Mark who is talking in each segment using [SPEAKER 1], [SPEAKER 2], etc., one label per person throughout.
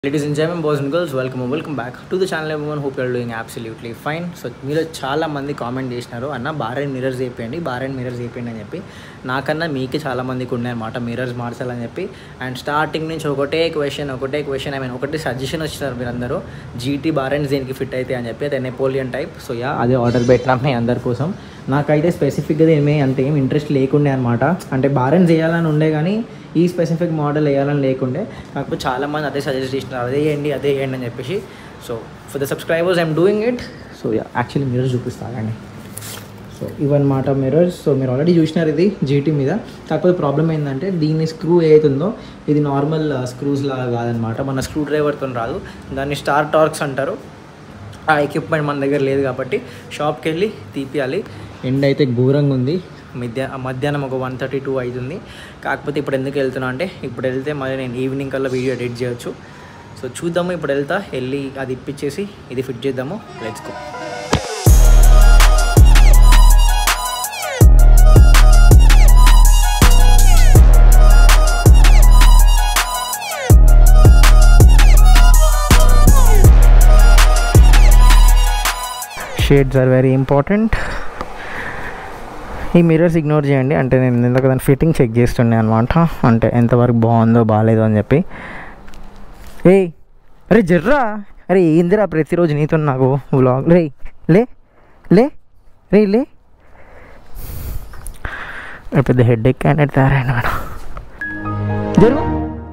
[SPEAKER 1] Ladies and gentlemen, boys and girls, welcome and welcome back to the channel everyone. Hope you are doing absolutely fine. So మీలో చాలా మంది comment చేసినారు అన్న bar end mirrors చేయండి bar end mirrors చేయండి అని చెప్పి నాకన్నా మీకే చాలా మందికి ఉన్నాయి అనమాట మిరర్స్ మార్చాలని చెప్పి అండ్ స్టార్టింగ్ నుంచి ఒకటే క్వశ్చన్ ఒకటే క్వశ్చన్ ఐ మీన్ ఒకటే సజెషన్ వచ్చినారు మీరందరూ జీటీ బార్ అండ్ దేనికి ఫిట్ అయితే అని చెప్పి అదే నెపోలియన్ టైప్ సో యా అదే ఆర్డర్ పెట్టినా మీ అందరి కోసం నాకైతే స్పెసిఫిక్గా ఏమీ అంత ఏం ఇంట్రెస్ట్ లేకుండే అనమాట అంటే బార్ అండ్ చేయాలని ఉండే కానీ ఈ స్పెసిఫిక్ మోడల్ వేయాలని లేకుండే కాకపోతే చాలామంది అదే సజెస్ట్ చేసినారు అదే చేయండి అదే చేయండి అని చెప్పేసి so for the subscribers I'm doing it so actually mirrors చూపిస్తానండి సో ఇవన్నమాట మిరర్స్ సో మీరు ఆల్రెడీ చూసినారు ఇది జీటీ మీద కాకపోతే ప్రాబ్లం ఏంటంటే దీని స్క్రూ ఏదైతుందో ఇది నార్మల్ స్క్రూస్ లాగా కాదనమాట మన స్క్రూ డ్రైవర్తో రాదు దాన్ని స్టార్ టార్క్స్ అంటారు ఆ ఎక్విప్మెంట్ మన దగ్గర లేదు కాబట్టి షాప్కి వెళ్ళి తీపియాలి ఎండ్ అయితే ఘోరంగా ఉంది మధ్య మధ్యాహ్నం ఒక వన్ థర్టీ టూ అవుతుంది కాకపోతే ఇప్పుడు ఎందుకు వెళ్తున్నా అంటే ఇప్పుడు వెళ్తే మళ్ళీ నేను ఈవినింగ్ కల్లా వీడియో ఎడిట్ చేయొచ్చు సో చూద్దాము ఇప్పుడు వెళ్తా వెళ్ళి అది ఇప్పించేసి ఇది ఫిట్ చేద్దాము let's go shades are very important ఈ మిరర్స్ ఇగ్నోర్ చేయండి అంటే నేను ఇందాక దాని ఫిట్టింగ్ చెక్ చేస్తుండే అనమాట అంటే ఎంతవరకు బాగుందో బాగాలేదో అని చెప్పి ఏయ్ అరే జర్రా అరే ఏందిరా ప్రతిరోజు నీతో నాకు వ్లాగ్ రే లే లే రే లే అరే పెద్ద హెడ్ ఎక్ క్యాండిడేట్ తయారైన మేడం జరుగు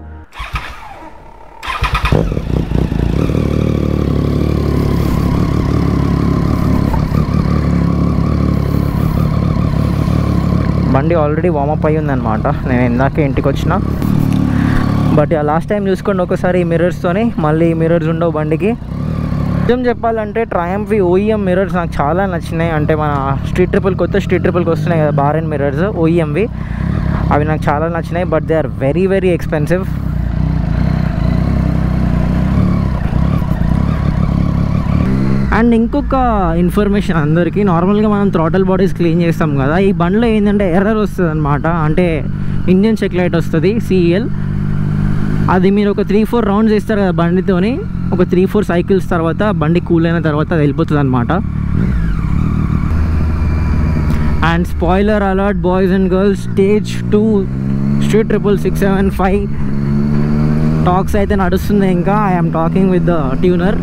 [SPEAKER 1] బండి ఆల్రెడీ వామప్ అయి ఉందన్నమాట నేను ఇందాకే ఇంటికి వచ్చిన బట్ లాస్ట్ టైం చూసుకోండి ఒకసారి ఈ మిర్రర్స్తోని మళ్ళీ ఈ మిర్రర్స్ ఉండవు బండికి నిజం చెప్పాలంటే ట్రయంఫ్ ఓఈఎం మిర్రర్స్ నాకు చాలా నచ్చినాయి అంటే మన స్ట్రీట్ ట్రిపుల్ కొత్త స్ట్రీట్ ట్రిపుల్కి వస్తున్నాయి కదా బార్ అండ్ మిర్రర్స్ ఓఈఎంవి అవి నాకు చాలా నచ్చినాయి but they are very very expensive and ఇంకొక ఇన్ఫర్మేషన్ అందరికీ నార్మల్గా మనం థ్రాటల్ బాడీస్ క్లీన్ చేస్తాం కదా ఈ బండ్లో ఏంటంటే ఎర్రర్ వస్తుంది అనమాట అంటే ఇంజన్ చెక్ లైట్ వస్తుంది సిఈఎల్ అది మీరు ఒక త్రీ ఫోర్ రౌండ్స్ వేస్తారు కదా బండితోని ఒక త్రీ ఫోర్ సైకిల్స్ తర్వాత బండి కూల్ అయిన తర్వాత అది వెళ్ళిపోతుంది అనమాట and spoiler alert boys and girls stage two street triple six seven five talks అయితే నడుస్తుంది ఇంకా I'm talking with the tuner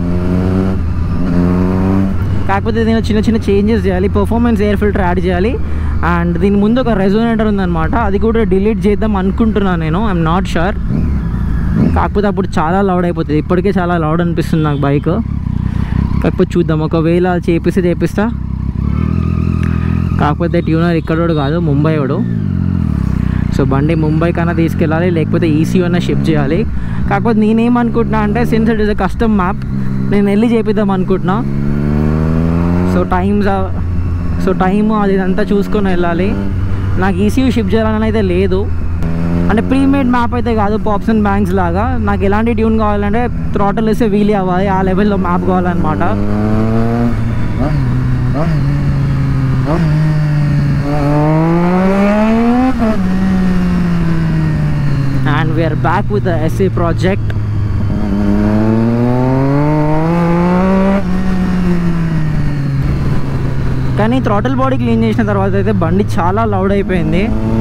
[SPEAKER 1] కాకపోతే దీనిలో చిన్న చిన్న చేంజెస్ చేయాలి పర్ఫార్మెన్స్ ఎయిర్ ఫిల్టర్ యాడ్ చేయాలి అండ్ దీని ముందు ఒక రెజోనేటర్ ఉందన్నమాట అది కూడా డిలీట్ చేద్దాం అనుకుంటున్నాను నేను ఐఎమ్ నాట్ షూర్ కాకపోతే అప్పుడు చాలా లౌడ్ అయిపోతుంది ఇప్పటికే చాలా లౌడ్ అనిపిస్తుంది నాకు బైక్ కాకపోతే చూద్దాం ఒకవేళ చేపిస్తే చేపిస్తా కాకపోతే ట్యూనర్ ఇక్కడోడు కాదు ముంబై వాడు సో బండి ముంబై కన్నా తీసుకెళ్ళాలి లేకపోతే ఈసీ అన్న షిప్ చేయాలి కాకపోతే నేనేమనుకుంటున్నా అంటే since it is a custom map నేను వెళ్ళి చేపిద్దాం అనుకుంటున్నా సో టైమ్స్ సో టైమ్ అది ఇదంతా చూసుకొని వెళ్ళాలి నాకు ఈసీయూ షిప్ చేయాలని అయితే లేదు అంటే ప్రీమేడ్ మ్యాప్ అయితే కాదు పాప్స్ అండ్ బ్యాంక్స్ లాగా నాకు ఎలాంటి ట్యూన్ కావాలంటే థ్రాటల్ వేస్తే వీలీ అవ్వాలి ఆ లెవెల్లో మ్యాప్ కావాలన్నమాట and we're back with the SA project కానీ థ్రాటల్ బాడీ క్లీన్ చేసిన తర్వాత అయితే బండి చాలా లౌడ్ అయిపోయింది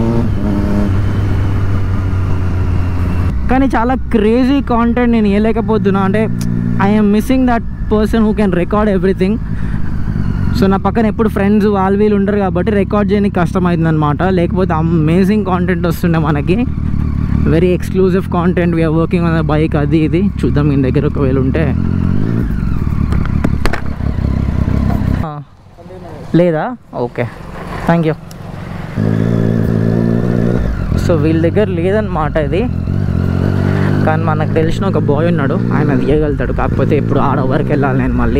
[SPEAKER 1] కానీ చాలా క్రేజీ కాంటెంట్ నేను వేయలేకపోతున్నా అంటే I'm missing that person who can record everything so నా పక్కన ఎప్పుడు ఫ్రెండ్స్ వాళ్ళు వీళ్ళు ఉండరు కాబట్టి రికార్డ్ చేయడానికి కష్టమవుతుంది అనమాట లేకపోతే అమేజింగ్ కాంటెంట్ వస్తుండే మనకి very exclusive content we're working on the bike అది ఇది చూద్దాం మీ దగ్గర ఒకవేళ ఉంటే లేదా ఓకే థ్యాంక్ యూ సో వీళ్ళ దగ్గర లేదన్నమాట ఇది కానీ మనకు తెలిసిన ఒక బాయ్ ఉన్నాడు ఆయన తీయగలుగుతాడు కాకపోతే ఇప్పుడు ఆడ వరకు వెళ్ళాలి నేను మళ్ళీ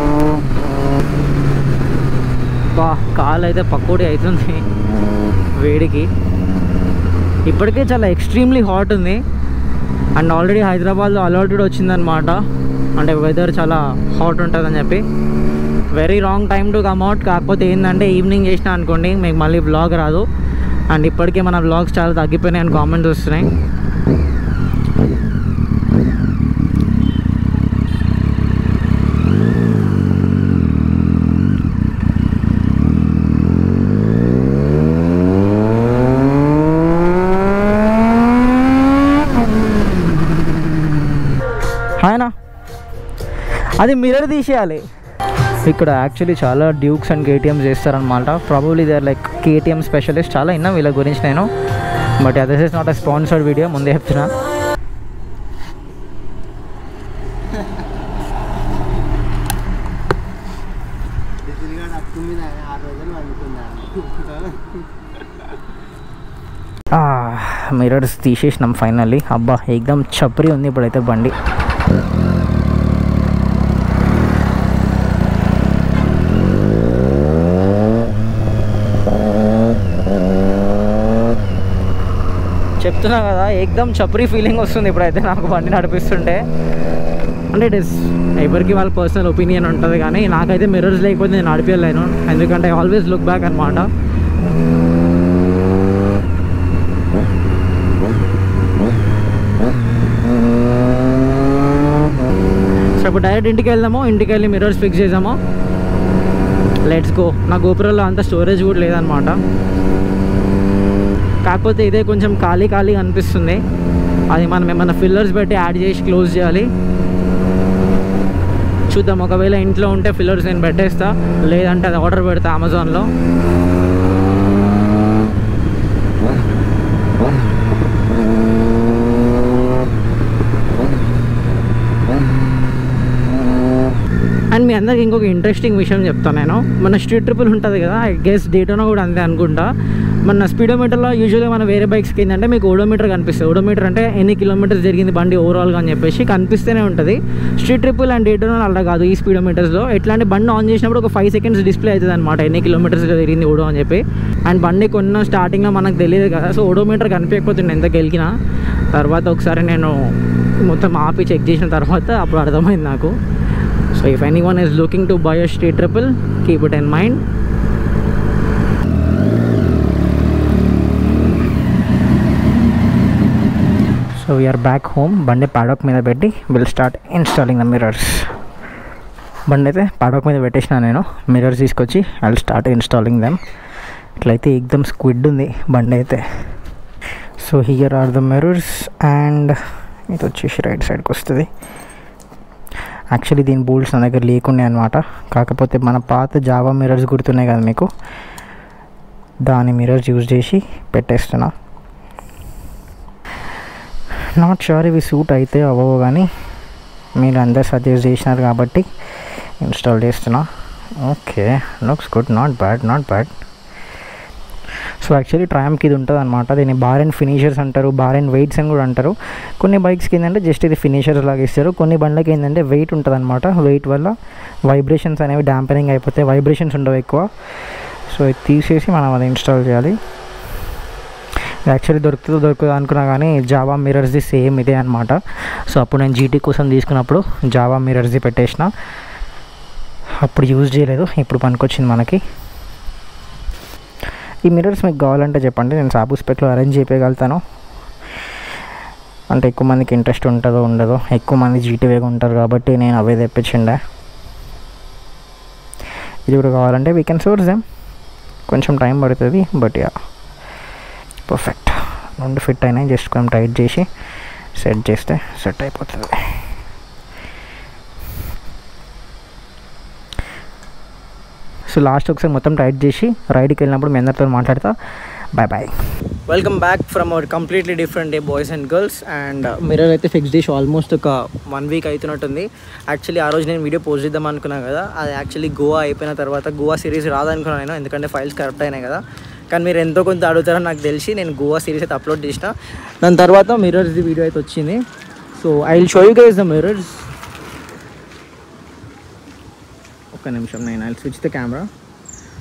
[SPEAKER 1] కాలు అయితే పకోడీ అవుతుంది వేడి వేడికి ఇప్పటికే చాలా ఎక్స్ట్రీమ్లీ హాట్ ఉంది అండ్ ఆల్రెడీ హైదరాబాద్లో అలర్ట్ కూడా వచ్చిందనమాట అంటే వెదర్ చాలా హాట్ ఉంటుందని చెప్పి very wrong time to come out కాకపోతే ఏంటంటే ఈవినింగ్ చేసినా అనుకోండి మీకు మళ్ళీ బ్లాగ్ రాదు అండ్ ఇప్పటికే మన బ్లాగ్స్ చాలా తగ్గిపోయినాయి అని కామెంట్స్ వస్తున్నాయి ఆయన అది మిర్రర్ తీసేయాలి ఇక్కడ యాక్చువల్లీ చాలా డ్యూక్స్ అండ్ కేటీఎమ్స్ చేస్తారనమాట probably they are like KTM specialist చాలా విన్నా వీళ్ళ గురించి నేను but this is not a sponsored video ముందే చెప్తున్నా మిర్రర్స్ తీసేసినాం ఫైనల్లీ అబ్బా ఎక్దమ్ చప్రి ఉంది ఇప్పుడైతే బండి చెప్తున్నా కదా ఎక్దమ్ చప్రీ ఫీలింగ్ వస్తుంది ఇప్పుడైతే నాకు బండి నడిపిస్తుంటే అంటే ఇట్ ఇస్ ఎవరికి వాళ్ళ పర్సనల్ ఒపీనియన్ ఉంటుంది కానీ నాకైతే మిర్రర్స్ లేకపోతే నేను నడిపించలేను ఎందుకంటే ఆల్వేస్ లుక్ బ్యాక్ అనమాట సో ఇప్పుడు డైరెక్ట్ ఇంటికి వెళ్దాము ఇంటికి వెళ్ళి మిర్రర్స్ ఫిక్స్ చేద్దాము లెట్స్ గో నా గోపురంలో అంత స్టోరేజ్ కూడా లేదనమాట కాకపోతే ఇదే కొంచెం ఖాళీ ఖాళీగా అనిపిస్తుంది అది మనం ఏమైనా ఫిల్లర్స్ పెట్టి యాడ్ చేసి క్లోజ్ చేయాలి చూద్దాం ఒకవేళ ఇంట్లో ఉంటే ఫిల్లర్స్ నేను పెట్టేస్తా లేదంటే అది ఆర్డర్ పెడతా అమెజాన్లో అండ్ మీ అందరికి ఇంకొక ఇంట్రెస్టింగ్ విషయం చెప్తాను నేను మన స్ట్రీట్ ట్రిపుల్ ఉంటుంది కదా ఐ గెస్ డేటోనా కూడా అంతే అనుకుంటా మన స్పీడోమీటర్లో యూజువల్గా మన వేరే బైక్స్కి ఏంటంటే మీకు ఓడోమీటర్ కనిపిస్తుంది ఓడోమీటర్ అంటే ఎన్ని కిలోమీటర్స్ జరిగింది బండి ఓవరాల్గా అని చెప్పేసి కనిపిస్తూనే ఉంటుంది స్ట్రీట్ ట్రిపుల్ అండ్ డేటోనా అలా కాదు ఈ స్పీడోమీటర్స్లో ఎట్లా అంటే బండి ఆన్ చేసినప్పుడు ఒక ఫైవ్ సెకండ్స్ డిస్ప్లే అవుతుంది అనమాట ఎన్ని కిలోమీటర్స్ జరిగింది ఓడో అని చెప్పి అండ్ బండి కొన్న స్టార్టింగ్లో మనకు తెలియదు కదా సో ఓడోమీటర్ కనిపించకపోతుండే ఎంత గెలికినా తర్వాత ఒకసారి నేను మొత్తం ఆపి చెక్ చేసిన తర్వాత అప్పుడు అర్థమైంది నాకు So if anyone is looking to buy a street triple, keep it in mind. So we're back home బండి పాడోక్ మీద పెట్టి will start installing the mirrors బండి అయితే పాడోక్ మీద పెట్టేసిన నేను మిర్రర్స్ తీసుకొచ్చి ఐ స్టార్ట్ ఇన్స్టాలింగ్ దెమ్ ఇట్లయితే ఎక్దమ్ స్క్విడ్ ఉంది బండి అయితే so here are the mirrors and ఇది వచ్చేసి రైట్ సైడ్కి వస్తుంది యాక్చువల్లీ దీని బోల్ట్స్ నా దగ్గర లేకుండే అనమాట కాకపోతే మన పాత జావా మిర్రర్స్ గుర్తున్నాయి కదా మీకు దాని మిర్రర్స్ యూజ్ చేసి పెట్టేస్తున్నా నాట్ షూర్ ఇవి సూట్ అయితే అవ్వవు కానీ మీరు అందరు సజెస్ట్ చేసినారు కాబట్టి ఇన్స్టాల్ చేస్తున్నా okay looks good not bad not bad so actually ట్రామ్కి ఇది ఉంటుంది అనమాట దీన్ని బార్ అండ్ ఫినిషర్స్ అంటారు బార్ అండ్ వెయిట్స్ అని కూడా అంటారు కొన్ని బైక్స్కి ఏంటంటే జస్ట్ ఇది ఫినిషర్స్ లాగా ఇస్తారు కొన్ని బండ్లకి ఏంటంటే వెయిట్ ఉంటుంది అనమాట వెయిట్ వల్ల వైబ్రేషన్స్ అనేవి డాంపరింగ్ అయిపోతాయి వైబ్రేషన్స్ ఉండవు ఎక్కువ సో ఇది తీసేసి మనం అది ఇన్స్టాల్ చేయాలి యాక్చువల్లీ దొరుకుతుందో దొరుకుతుందో అనుకున్నా కానీ జావా మిరర్స్ది సేమ్ ఇదే అనమాట సో అప్పుడు నేను జీటీ కోసం తీసుకున్నప్పుడు జావా మిరర్స్ది పెట్టేసిన అప్పుడు యూజ్ చేయలేదు ఇప్పుడు పనికొచ్చింది మనకి ఈ మిరర్స్ మీకు కావాలంటే చెప్పండి నేను సాబు స్పెక్లో అరేంజ్ చేయగలుగుతాను అంటే ఎక్కువ మందికి ఇంట్రెస్ట్ ఉంటుందో ఉండదో ఎక్కువ మంది జీటీవేగా ఉంటారు కాబట్టి నేను అవే తెప్పించిండే ఇది కూడా కావాలంటే వీ కెన్ సోర్స్ దెమ్ కొంచెం టైం పడుతుంది బట్ యా పర్ఫెక్ట్ రెండు ఫిట్ అయినాయి జస్ట్ కొంచెం టైట్ చేసి సెట్ చేస్తే సెట్ అయిపోతుంది సో లాస్ట్ ఒకసారి మొత్తం టైట్ చేసి రైడ్కి వెళ్ళినప్పుడు మీ అందరితో మాట్లాడతా bye bye welcome back from our completely different day boys and girls and mirror అయితే ఫిక్స్ చేసి ఆల్మోస్ట్ ఒక వన్ వీక్ అవుతున్నట్టుంది యాక్చువల్లీ ఆ రోజు నేను వీడియో పోస్ట్ చేద్దాం అనుకున్నాను కదా అది యాక్చువల్లీ గోవా అయిపోయిన తర్వాత గోవా సిరీస్ రాదనుకున్నాను నేను ఎందుకంటే ఫైల్స్ కరెక్ట్ అయినాయి కదా కానీ మీరు ఎంతో కొంత అడుగుతారో నాకు తెలిసి నేను గోవా సిరీస్ అయితే అప్లోడ్ చేసిన దాని తర్వాత మిర్రర్స్ది వీడియో అయితే వచ్చింది so I will show you guys the mirrors ఒక్క నిమిషం నేను I switch the camera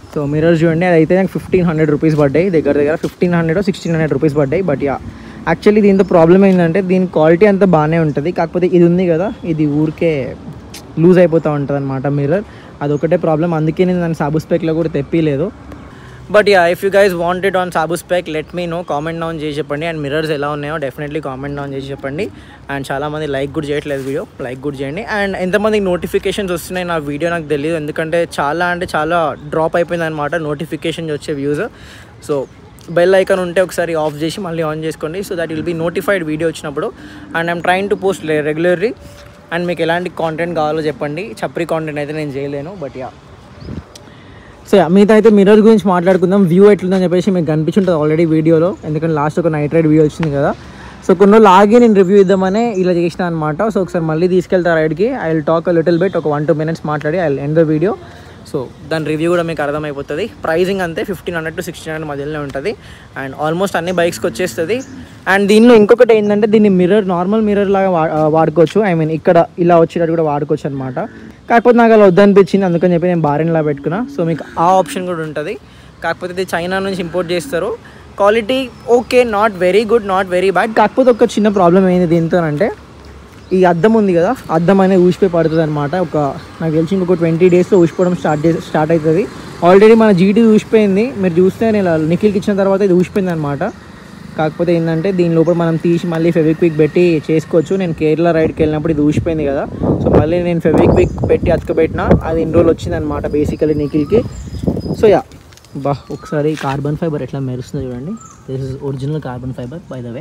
[SPEAKER 1] so mirrors చూడండి అది అయితే నాకు ఫిఫ్టీన్ హండ్రెడ్ రూపీస్ పడ్డాయి దగ్గర దగ్గర fifteen hundred sixteen hundred rupees పడ్డాయి బట్ యా యాక్చువల్లీ దీంతో ప్రాబ్లం ఏంటంటే దీని క్వాలిటీ అంతా బాగానే ఉంటుంది కాకపోతే ఇది ఉంది కదా ఇది ఊరికే లూజ్ అయిపోతూ ఉంటుంది అనమాట మిర్రర్ అదొకటే ప్రాబ్లం అందుకే నేను దాన్ని సాబు స్పెక్లో కూడా తెప్పిలేదు but yeah if you guys wanted on సాబు spec let me know comment down చేసి చెప్పండి అండ్ మిర్రర్స్ ఎలా ఉన్నాయో డెఫినెట్లీ కామెంట్ డౌన్ చేసి చెప్పండి అండ్ చాలామంది లైక్ కూడా చేయట్లేదు వీడియో లైక్ కూడా చేయండి అండ్ ఎంతమందికి నోటిఫికేషన్స్ వస్తున్నాయి నా వీడియో నాకు తెలియదు ఎందుకంటే చాలా అంటే చాలా డ్రాప్ అయిపోయింది అనమాట నోటిఫికేషన్స్ వచ్చే వ్యూస్ సో బెల్ ఐకాన్ ఉంటే ఒకసారి ఆఫ్ చేసి మళ్ళీ ఆన్ చేసుకోండి so that will be notified video వచ్చినప్పుడు and I'm trying to post regularly and మీకు ఎలాంటి కాంటెంట్ కావాలో చెప్పండి చప్రి కాంటెంట్ అయితే నేను చేయలేను బట్ యా సో మీతో అయితే మిర్రర్ గురించి మాట్లాడుకుందాం వ్యూ ఎట్లుందని చెప్పేసి మీకు కనిపించుంటుంది ఆల్రెడీ వీడియోలో ఎందుకంటే లాస్ట్ ఒక నైట్ రైడ్ వీడియో వచ్చింది కదా సో కొన్ని రోజులు ఆగి నేను రివ్యూ ఇద్దామనే ఇలా చేసిన అనమాట సో ఒకసారి మళ్ళీ తీసుకెళ్తా రైడ్కి I will talk little bit ఒక వన్ టూ మినిట్స్ మాట్లాడి I will end the video so దాని రివ్యూ కూడా మీకు అర్థమైపోతుంది ప్రైజింగ్ అంతే fifteen hundred to sixteen hundred మధ్యలోనే ఉంటుంది అండ్ ఆల్మోస్ట్ అన్ని బైక్స్కి వచ్చేస్తుంది అండ్ దీనిలో ఇంకొకటి ఏంటంటే దీన్ని మిర్రర్ నార్మల్ మిర్రర్ లాగా వా- ఆ, వాడుకోవచ్చు ఐ మీన్ ఇక్కడ ఇలా వచ్చేటట్టు కూడా వాడుకోవచ్చు అనమాట కాకపోతే నాకు అలా వద్దనిపించింది అందుకని చెప్పి నేను బారెన్లా పెట్టుకున్నా సో మీకు ఆ ఆప్షన్ కూడా ఉంటుంది కాకపోతే ఇది చైనా నుంచి ఇంపోర్ట్ చేస్తారు quality okay not very good not very bad కాకపోతే ఒక చిన్న ప్రాబ్లం ఏంది దీంతో అంటే ఈ అద్దం ఉంది కదా అద్దం అనేది ఊసిపోయి పడుతుంది అనమాట ఒక నాకు తెలిసి ఇంకొక ట్వంటీ డేస్లో ఊసిపోవడం స్టార్ట్ చేసి స్టార్ట్ అవుతుంది ఆల్రెడీ మన జీటీ ఊసిపోయింది మీరు చూస్తే నేను ఇలా నిఖిల్కి ఇచ్చిన తర్వాత ఇది ఊసిపోయింది అనమాట కాకపోతే ఏంటంటే దీని లోపల మనం తీసి మళ్ళీ ఫెవిక్విక్ పెట్టి చేసుకోవచ్చు నేను కేరళ రైడ్కి వెళ్ళినప్పుడు ఇది ఊసిపోయింది కదా సో మళ్ళీ నేను ఫెవిక్విక్ పెట్టి అతకబెట్టిన అది ఇన్ని రోజులు వచ్చిందనమాట బేసికలీ నిఖిల్కి సో యా బా ఒకసారి కార్బన్ ఫైబర్ ఎట్లా మెరుస్తుంది చూడండి this is original carbon fibre by the way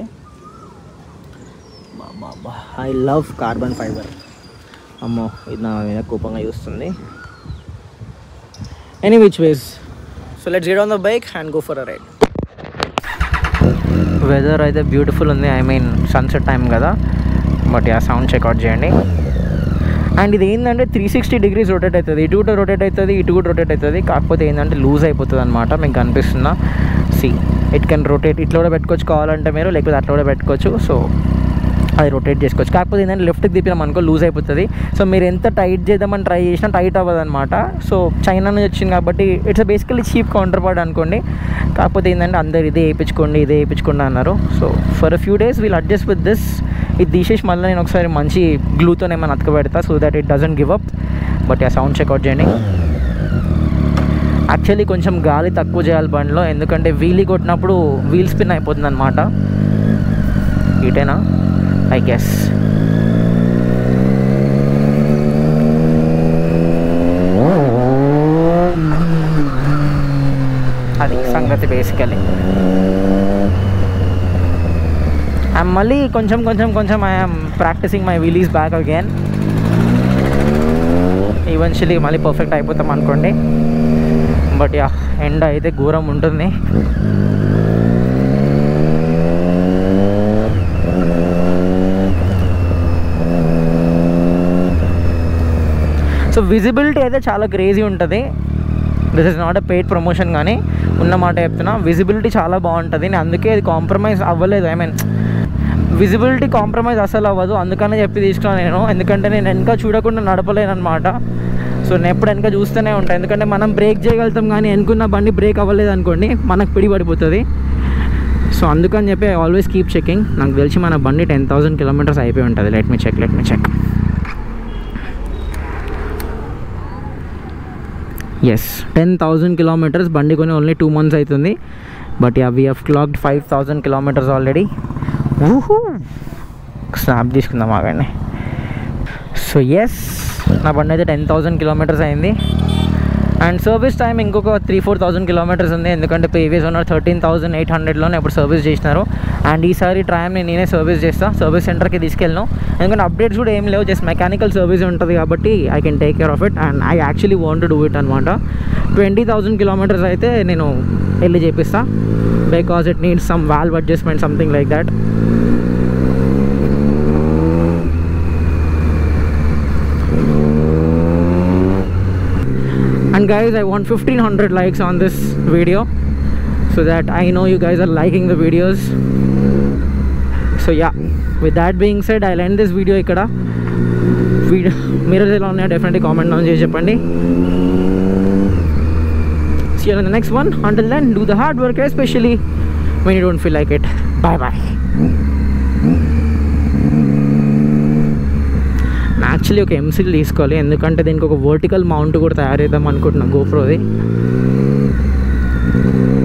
[SPEAKER 1] I love carbon fibre అమ్మో ఇది నా మీద కోపంగా చూస్తుంది any which ways so let's get on the bike and go for a ride weather అయితే బ్యూటిఫుల్ ఉంది ఐ మీన్ సన్సెట్ టైం కదా but ఆ సౌండ్ చెక్అవుట్ చేయండి అండ్ ఇది ఏంటంటే త్రీ సిక్స్టీ డిగ్రీస్ రొటేట్ అవుతుంది ఇటు కూడా రొటేట్ అవుతుంది ఇటు కూడా రొటేట్ అవుతుంది కాకపోతే ఏంటంటే లూజ్ అయిపోతుంది అనమాట మీకు కనిపిస్తుందా సి ఇట్ కెన్ రొటేట్ ఇట్లా కూడా పెట్టుకోవచ్చు కావాలంటే మీరు లేకపోతే అట్లా కూడా పెట్టుకోవచ్చు సో అది రొటేట్ చేసుకోవచ్చు కాకపోతే ఏంటంటే లెఫ్ట్కి తిప్పినాం అనుకో లూజ్ అయిపోతుంది సో మీరు ఎంత టైట్ చేద్దామని ట్రై చేసినా టైట్ అవ్వదు అనమాట సో చైనా నుంచి వచ్చింది కాబట్టి it's basically cheap counterpart అనుకోండి కాకపోతే ఏంటంటే అందరు ఇదే వేయించుకోండి ఇదే వేయించుకోండి అన్నారు so for a few days we'll adjust with this ఇది తీసేసి మళ్ళీ నేను ఒకసారి మంచి గ్లూతో ఏమైనా అతక పెడతా so that it doesn't give up but ఆ సౌండ్ చెక్అవుట్ చేయండి యాక్చువల్లీ కొంచెం గాలి తక్కువ చేయాలి బండిలో ఎందుకంటే వీలీ కొట్టినప్పుడు వీల్ స్పిన్ అయిపోతుంది అనమాట ఇటేనా ఐ గెస్ అది సంగతి బేసికలీ ఐఎమ్ మళ్ళీ కొంచెం కొంచెం కొంచెం I'm practicing my wheelies back again eventually మళ్ళీ పర్ఫెక్ట్ అయిపోతాం అనుకోండి బట్ యా ఎండ అయితే ఘోరం ఉంటుంది సో విజిబిలిటీ అయితే చాలా క్రేజీ ఉంటుంది this is not a paid promotion కానీ ఉన్న మాట చెప్తున్నా విజిబిలిటీ చాలా బాగుంటుంది నేను అందుకే ఇది కాంప్రమైజ్ అవ్వలేదు ఐ మీన్ విజిబిలిటీ కాంప్రమైజ్ అసలు అవ్వదు అందుకనే చెప్పి తీసుకున్నాను నేను ఎందుకంటే నేను వెనక చూడకుండా నడపలేను అనమాట సో నేను ఎప్పుడు వెనక చూస్తూనే ఉంటాను ఎందుకంటే మనం బ్రేక్ చేయగలుగుతాం కానీ వెనుకున్న బండి బ్రేక్ అవ్వలేదు అనుకోండి మనకు పిడి పడిపోతుంది సో అందుకని చెప్పి ఐ ఆల్వేస్ కీప్ చెకింగ్ నాకు తెలిసి మన బండి టెన్ థౌసండ్ కిలోమీటర్స్ అయిపోయి ఉంటుంది let me check let me check yes ten thousand kilometres బండి కొని ఓన్లీ టూ మంత్స్ అవుతుంది but ya we have clocked five thousand kilometres already ఊహూ స్నాప్ తీసుకుందాం ఆగండి సో ఎస్ నా బండి అయితే టెన్ థౌజండ్ కిలోమీటర్స్ అయింది అండ్ సర్వీస్ టైం ఇంకొక త్రీ ఫోర్ థౌసండ్ కిలోమీటర్స్ ఉంది ఎందుకంటే previous owner thirteen thousand eight హండ్రెడ్లోనే ఇప్పుడు సర్వీస్ చేసినారు అండ్ ఈసారి ట్రామ్ని నేనే సర్వీస్ చేస్తాను సర్వీస్ సెంటర్కి తీసుకెళ్ళను ఎందుకంటే అప్డేట్స్ కూడా ఏం లేవు జస్ట్ మెకానికల్ సర్వీస్ ఉంటుంది కాబట్టి I can take care of it and I actually want do it అనమాట ట్వంటీ థౌసండ్ కిలోమీటర్స్ అయితే నేను వెళ్ళి చేపిస్తా because it needs some valve adjustment something like that and guys i want 1500 likes on this video so that i know you guys are liking the videos so yeah with that being said i'll end this video ఇక్కడ video మీరు ఎలా ఉన్నాయో definitely comment down చేసి చెప్పండి see you in the next one until then do the hard work especially when you don't feel like it bye bye actually ఒక M seal తీసుకోవాలి ఎందుకంటే దీనికి ఒక వర్టికల్ మౌంట్ కూడా తయారు చేద్దాం అనుకుంటున్నాం గోప్రోది